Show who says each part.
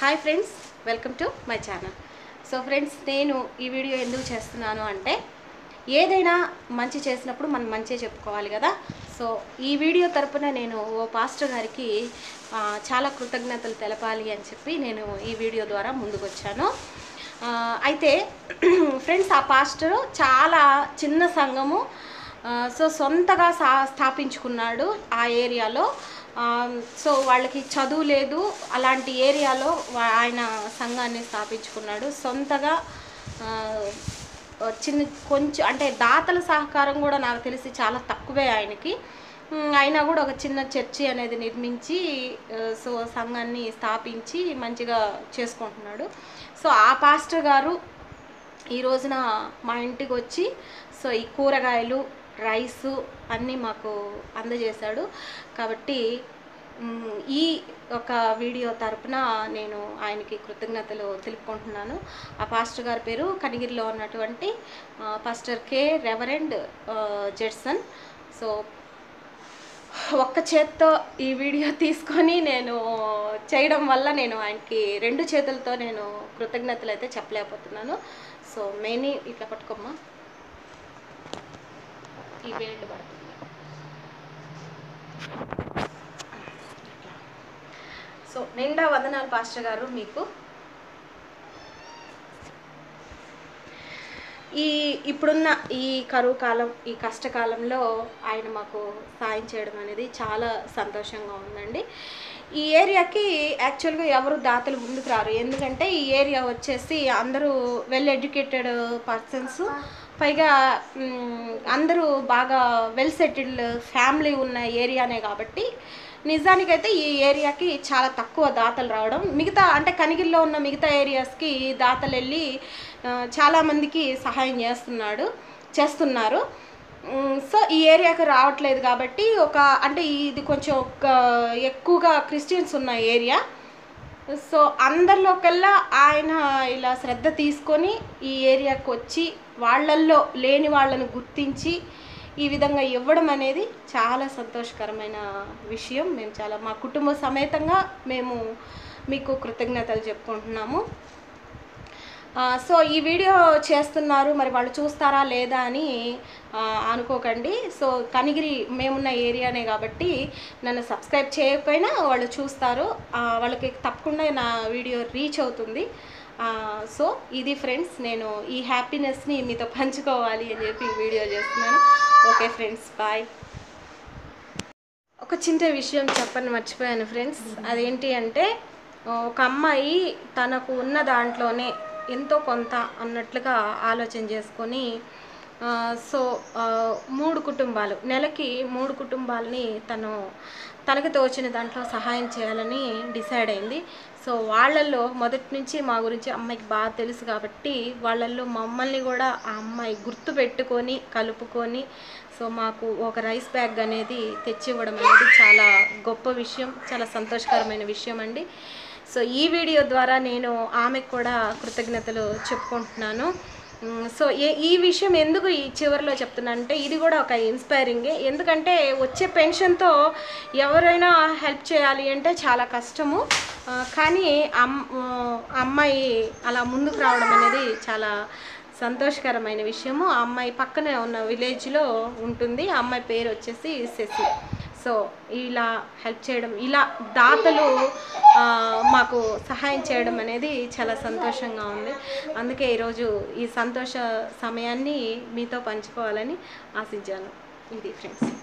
Speaker 1: hi friends welcome to my channel so friends నేను ఈ video ఎందుకు చేస్తున్నాను అంటే ఏదైనా మంచి చేసినప్పుడు మనం మంచిగా చెప్పుకోవాలి కదా సో ఈ వీడియో తరపున నేను ఓ పాస్టర్ గారికి ఆ, చాలా కృతజ్ఞతలు తెలపాలి అని చెప్పి నేను ఈ వీడియో ద్వారా ముందుకు వచ్చాను ఆ, అయితే ఫ్రెండ్స్ ఆ పాస్టర్ చాలా చిన్న సంఘము ఆ, సో సొంతగా సా స్థాపించుకున్నాడు ఆ ఏరియాలో ఆ, సో వాళ్ళకి చదువు లేదు అలాంటి ఏరియాలో వా- ఆయన సంఘాన్ని స్థాపించుకున్నాడు సొంతగా ఆ, చిన్న కొంచెం అంటే దాతల సహకారం కూడా నాకు తెలిసి చాలా తక్కువే ఆయనకి ఉమ్, అయినా కూడా ఒక చిన్న చర్చి అనేది నిర్మించి ఆ, సో సంఘాన్ని స్థాపించి మంచిగా చేసుకుంటున్నాడు సో ఆ పాస్టర్ గారు ఈ రోజున మా ఇంటికి వచ్చి సో ఈ కూరగాయలు రైసు అన్నీ మాకు అందజేశాడు కాబట్టి మ్, ఈ ఒక వీడియో తరపున నేను ఆయనకి కృతజ్ఞతలు తెలుపుకుంటున్నాను ఆ పాస్టర్ గారి పేరు కనిగిరిలో ఉన్నటువంటి ఆ, పాస్టర్ కే రెవరెండ్ ఆ, జెడ్సన్ సో ఒక్క చేత్తో ఈ వీడియో తీసుకొని నేను చేయడం వల్ల నేను ఆయనకి రెండు చేతులతో నేను కృతజ్ఞతలు అయితే చెప్పలేకపోతున్నాను సో మెయిన్ ఇట్లా పట్టుకోమ్మా ఈ వేళ్ళు పడుతుంది సో నిండా వందనాలు పాస్టర్ గారు మీకు ఈ ఇప్పుడున్న ఈ కరువు కాలం ఈ కష్టకాలంలో ఆయన మాకు సాయం చేయడం అనేది చాలా సంతోషంగా ఉందండి ఈ ఏరియాకి యాక్చువల్గా ఎవరు దాతలు ముందుకు రారు ఎందుకంటే ఈ ఏరియా వచ్చేసి అందరూ వెల్ ఎడ్యుకేటెడ్ పర్సన్స్ పైగా మ్, అందరూ బాగా వెల్ సెటిల్డ్ ఫ్యామిలీ ఉన్న ఏరియానే కాబట్టి నిజానికైతే ఈ ఏరియాకి చాలా తక్కువ దాతలు రావడం మిగతా అంటే కనిగిల్లో ఉన్న మిగతా ఏరియాస్కి దాతలు వెళ్ళి ఆ, చాలామందికి సహాయం చేస్తున్నాడు చేస్తున్నారు మ్, సో ఈ ఏరియాకి రావట్లేదు కాబట్టి ఒక అంటే ఇది కొంచెం ఒక ఎక్కువగా క్రిస్టియన్స్ ఉన్న ఏరియా సో అందరిలోకెల్లా ఆయన ఇలా శ్రద్ధ తీసుకొని ఈ ఏరియాకి వచ్చి వాళ్ళల్లో లేని వాళ్ళను గుర్తించి ఈ విధంగా ఇవ్వడం అనేది చాలా సంతోషకరమైన విషయం మేము చాలా మా కుటుంబ సమేతంగా మేము మీకు కృతజ్ఞతలు చెప్పుకుంటున్నాము ఆ, సో ఈ వీడియో చేస్తున్నారు మరి వాళ్ళు చూస్తారా లేదా అని ఆ, అనుకోకండి సో కనిగిరి మేమున్న ఏరియానే కాబట్టి నన్ను సబ్స్క్రైబ్ చేయకపోయినా వాళ్ళు చూస్తారు ఆ, వాళ్ళకి తప్పకుండా నా వీడియో రీచ్ అవుతుంది ఆ, సో ఇది ఫ్రెండ్స్ నేను ఈ హ్యాపీనెస్ని మీతో పంచుకోవాలి అని చెప్పి ఈ వీడియో చేస్తున్నాను ఓకే ఫ్రెండ్స్ బాయ్ ఒక చిన్న విషయం చెప్పని మర్చిపోయాను ఫ్రెండ్స్ అదేంటి అంటే ఒక అమ్మాయి తనకు ఉన్న దాంట్లోనే ఎంతో కొంత అన్నట్లుగా ఆలోచన చేసుకొని ఆ, సో ఆ, మూడు కుటుంబాలు నెలకి మూడు కుటుంబాలని తను తనకి తోచిన దాంట్లో సహాయం చేయాలని డిసైడ్ అయింది సో వాళ్ళల్లో మొదటి నుంచి మా గురించి అమ్మాయికి బాగా తెలుసు కాబట్టి వాళ్ళల్లో మమ్మల్ని కూడా ఆ అమ్మాయి గుర్తు పెట్టుకొని కలుపుకొని సో మాకు ఒక రైస్ బ్యాగ్ అనేది తెచ్చివ్వడం అనేది చాలా గొప్ప విషయం చాలా సంతోషకరమైన విషయం అండి సో ఈ వీడియో ద్వారా నేను ఆమెకు కూడా కృతజ్ఞతలు చెప్పుకుంటున్నాను మ్, సో ఏ ఈ విషయం ఎందుకు ఈ చివరిలో చెప్తున్నాను అంటే ఇది కూడా ఒక ఇన్స్పైరింగే ఎందుకంటే వచ్చే పెన్షన్తో ఎవరైనా హెల్ప్ చేయాలి అంటే చాలా కష్టము ఆ, కానీ అమ్ ఆ, అమ్మాయి అలా ముందుకు రావడం అనేది చాలా సంతోషకరమైన విషయము ఆ అమ్మాయి పక్కనే ఉన్న విలేజ్లో ఉంటుంది ఆ అమ్మాయి పేరు వచ్చేసి శశి సో ఇలా హెల్ప్ చేయడం ఇలా దాతలు ఆ, మాకు సహాయం చేయడం అనేది చాలా సంతోషంగా ఉంది అందుకే ఈరోజు ఈ సంతోష సమయాన్ని మీతో పంచుకోవాలని ఆశించాను ఇది ఫ్రెండ్స్